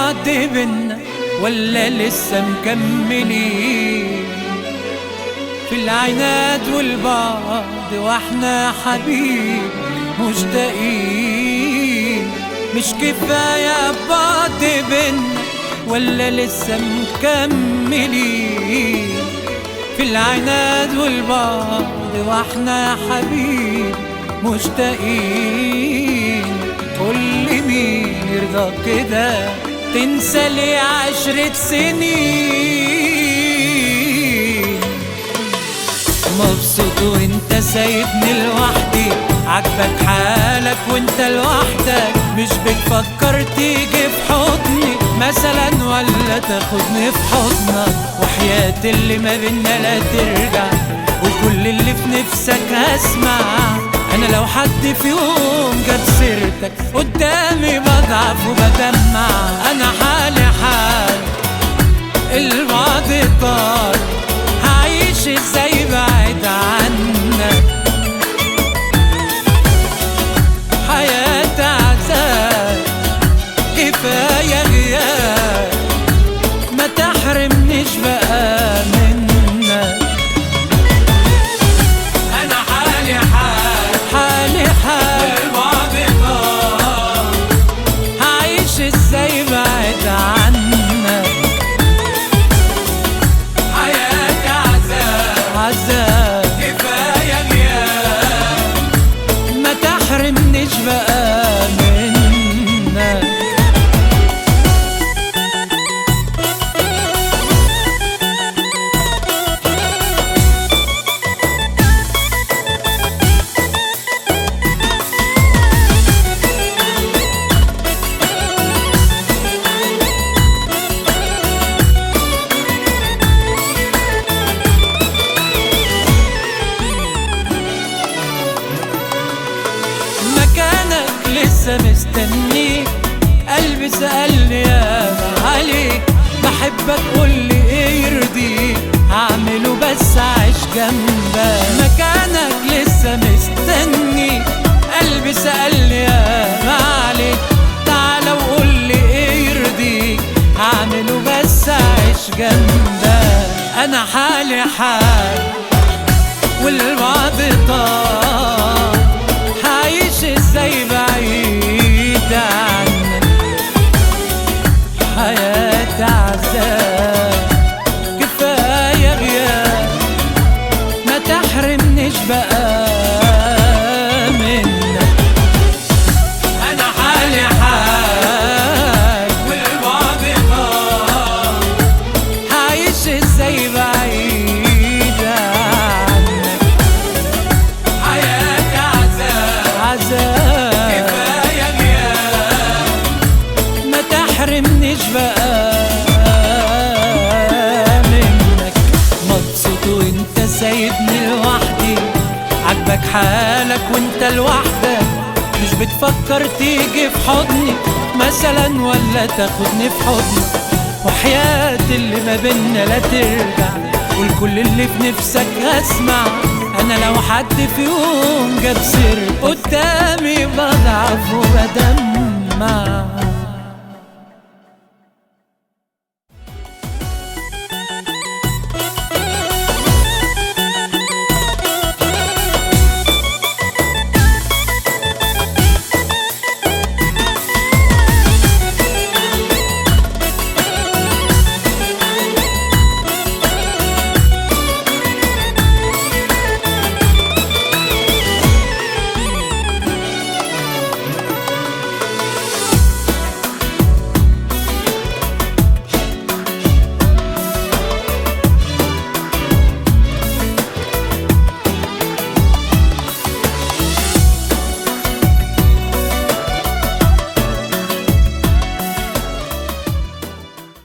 بعد بينا ولا لسه مكملين في العناد والبعد واحنا حبيب مشتاقين مش كفاية بعد بينا ولا لسه مكملين في العناد والبعد واحنا حبيب مشتاقين قول لي مين يرضى كده تنسى لي عشرة سنين مبسوط وانت سايبني لوحدي عاجبك حالك وانت لوحدك مش بتفكر تيجي في حضني مثلا ولا تاخدني في حضنك وحياة اللي ما بينا لا ترجع وكل اللي في نفسك هسمع انا لو حد في يوم جاب سيرتك قدامي بضعف وبدمع انا حالي حال الماضي طار هعيش ازاي بعيد عنك حياة عذاب كفاية غياب ما تحرمنيش بقى منك انا حالي حال حالي حال البعد طار هعيش ازاي بعيد عنك حياتي عذاب عذاب كفايه غياب ما تحرمنيش بقى منك مكانك لسه مستني قلبي سألني يا عليك بحبك قولي ايه يرضيك هعمله بس عيش جنبك مكانك لسه مستني قلبي سألني يا عليك تعالى وقولي ايه يرضيك هعمله بس عيش جنبك انا حالي حال والبعد طار هعيش ازاي بعيد عنك حياة عذاب كفاية غياب ما تحرمنيش بقى منك انا حالي حالي حال والبعد طار هعيش ازاي بعيد عنك حياتي عذاب عذاب كفايه غياب ما تحرمنيش بقى منك مبسوط وانت سايبني لوحدي عاجبك حالك وانت لوحدك مش بتفكر تيجي في حضني مثلا ولا تاخدني في حضنك وحياة اللي ما بينا لا ترجع والكل اللي في نفسك هسمع انا لو حد في يوم جاب سيرتك قدامي بضعف وبدمع